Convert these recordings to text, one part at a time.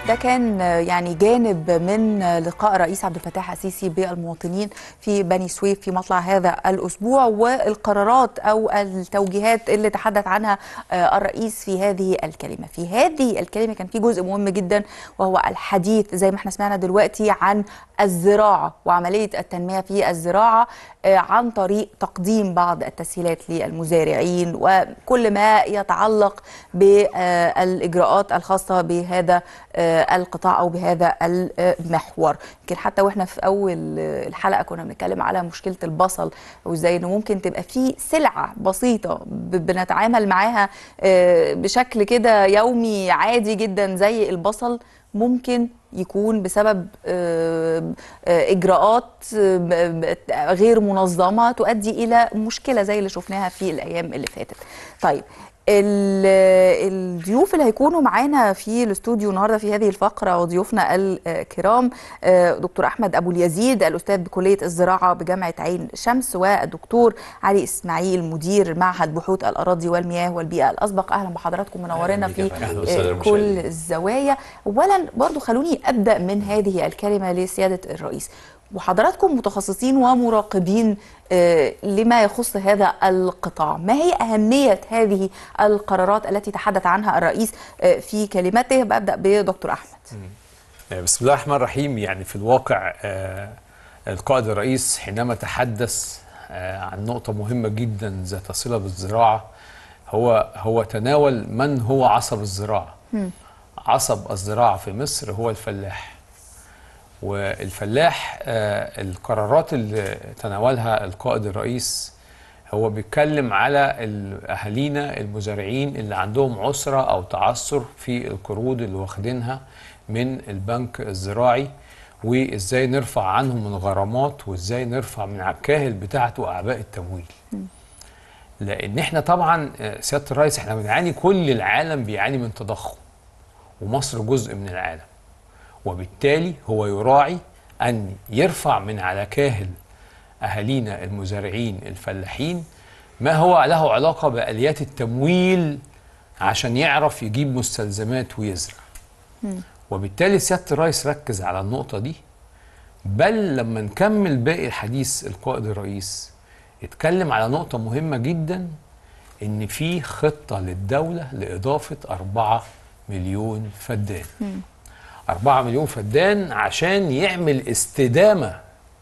ده كان يعني جانب من لقاء الرئيس عبد الفتاح السيسي بالمواطنين في بني سويف في مطلع هذا الاسبوع والقرارات او التوجيهات اللي تحدث عنها الرئيس في هذه الكلمه. في هذه الكلمه كان في جزء مهم جدا وهو الحديث زي ما احنا سمعنا دلوقتي عن الزراعه وعمليه التنميه في الزراعه عن طريق تقديم بعض التسهيلات للمزارعين وكل ما يتعلق بالاجراءات الخاصه بهذا القطاع او بهذا المحور يمكن حتى واحنا في اول الحلقه كنا بنتكلم على مشكله البصل وازاي انه ممكن تبقى في سلعه بسيطه بنتعامل معاها بشكل كده يومي عادي جدا زي البصل ممكن يكون بسبب اجراءات غير منظمه تؤدي الى مشكله زي اللي شفناها في الايام اللي فاتت. طيب الضيوف اللي هيكونوا معانا في الاستوديو النهارده في هذه الفقره وضيوفنا الكرام دكتور احمد ابو اليزيد الاستاذ بكليه الزراعه بجامعه عين شمس والدكتور علي اسماعيل مدير معهد بحوث الاراضي والمياه والبيئه الاسبق اهلا بحضراتكم منورنا في كل الزوايا اولا برضو خلوني ابدا من هذه الكلمه لسياده الرئيس وحضراتكم متخصصين ومراقبين لما يخص هذا القطاع ما هي أهمية هذه القرارات التي تحدث عنها الرئيس في كلمته ببدأ بدكتور أحمد بسم الله الرحمن الرحيم يعني في الواقع القائد الرئيس حينما تحدث عن نقطة مهمة جدا ذات صلة بالزراعة هو هو تناول من هو عصب الزراعة عصب الزراعة في مصر هو الفلاح والفلاح آه القرارات اللي تناولها القائد الرئيس هو بيتكلم على اهالينا المزارعين اللي عندهم عسره او تعثر في القروض اللي واخدينها من البنك الزراعي وازاي نرفع عنهم من غرامات وازاي نرفع من الكاهل بتاعته اعباء التمويل. لان احنا طبعا سياده الرئيس احنا بنعاني كل العالم بيعاني من تضخم ومصر جزء من العالم. وبالتالي هو يراعي أن يرفع من على كاهل أهالينا المزارعين الفلاحين ما هو له علاقة بآليات التمويل عشان يعرف يجيب مستلزمات ويزرع م. وبالتالي سيادة الرئيس ركز على النقطة دي بل لما نكمل باقي الحديث القائد الرئيس اتكلم على نقطة مهمة جدا إن في خطة للدولة لإضافة أربعة مليون فدان م. 4 مليون فدان عشان يعمل استدامة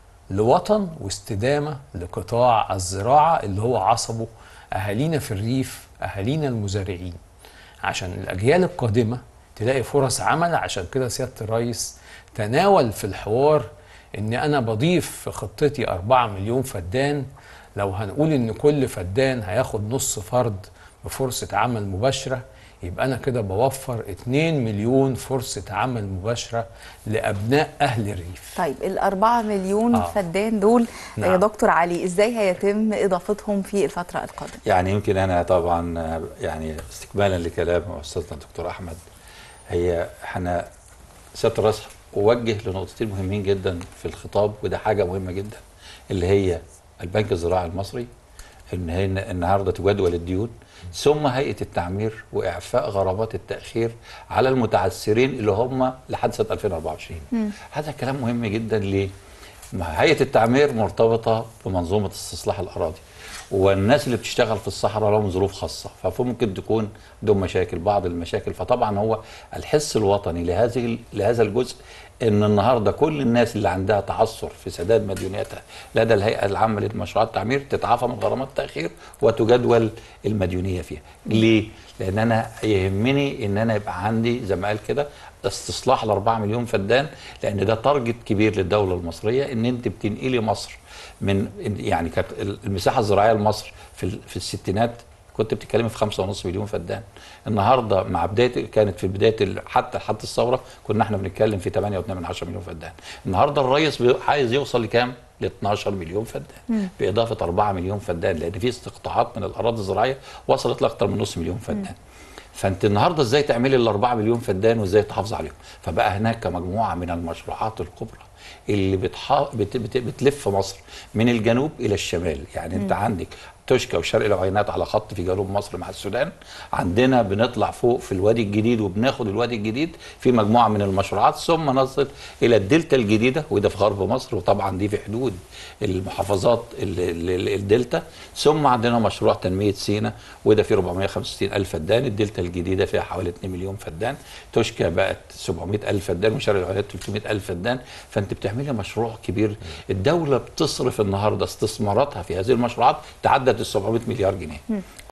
لوطن واستدامة لقطاع الزراعة اللي هو عصبه أهالينا في الريف أهالينا المزارعين عشان الأجيال القادمة تلاقي فرص عمل عشان كده سيادة الرئيس تناول في الحوار إن أنا بضيف في خطتي 4 مليون فدان لو هنقول إن كل فدان هياخد نص فرد بفرصة عمل مباشرة يبقى انا كده بوفر 2 مليون فرصه عمل مباشره لابناء اهل الريف طيب الأربعة مليون آه. فدان دول نعم. يا دكتور علي ازاي هيتم اضافتهم في الفتره القادمه يعني يمكن انا طبعا يعني استكمالا لكلام استاذنا الدكتور احمد هي احنا سياده الرئيس وجه لنقطتين مهمين جدا في الخطاب وده حاجه مهمه جدا اللي هي البنك الزراعي المصري ان هي النهارده تجدول الديون ثم هيئه التعمير واعفاء غرامات التاخير على المتعثرين اللي هم لحد سنه 2024 م. هذا كلام مهم جدا ليه هيئه التعمير مرتبطه بمنظومه استصلاح الاراضي والناس اللي بتشتغل في الصحراء لهم ظروف خاصه فممكن تكون عندهم مشاكل بعض المشاكل فطبعا هو الحس الوطني لهذه لهذا الجزء ان النهارده كل الناس اللي عندها تعثر في سداد مديونياتها لدى الهيئه العامه لمشروعات التعمير تتعافى من غرامات التاخير وتجدول المديونيه فيها. ليه؟ لان انا يهمني ان انا يبقى عندي زي ما قال كده استصلاح ال 4 مليون فدان لان ده تارجت كبير للدوله المصريه ان انت بتنقلي مصر من يعني كانت المساحه الزراعيه لمصر في في الستينات كنت بتتكلمي في 5.5 مليون فدان النهارده مع بدايه كانت في بدايه حتى حتى الثوره كنا احنا بنتكلم في 8.2 مليون فدان النهارده الرئيس عايز يوصل لكام ل 12 مليون فدان مم. باضافه 4 مليون فدان لان في استقطاعات من الاراضي الزراعيه وصلت لاكثر من نص مليون فدان مم. فانت النهارده ازاي تعملي ال 4 مليون فدان وازاي تحافظ عليهم فبقى هناك مجموعه من المشروعات الكبرى اللي بتح... بت... بت... بتلف مصر من الجنوب الى الشمال يعني انت عندك توشكا وشرق العوينات على خط في جنوب مصر مع السودان عندنا بنطلع فوق في الوادي الجديد وبناخد الوادي الجديد في مجموعه من المشروعات ثم نصل الى الدلتا الجديده وده في غرب مصر وطبعا دي في حدود المحافظات ال- ال- ال- الدلتا ثم عندنا مشروع تنميه سينا وده في 465 الف فدان الدلتا الجديده فيها حوالي 2 مليون فدان توشكا بقت 700 الف فدان وشرق العوينات 300 الف فدان فانت بتعملي مشروع كبير الدوله بتصرف النهارده استثماراتها في هذه المشروعات تعدت ال 700 مليار جنيه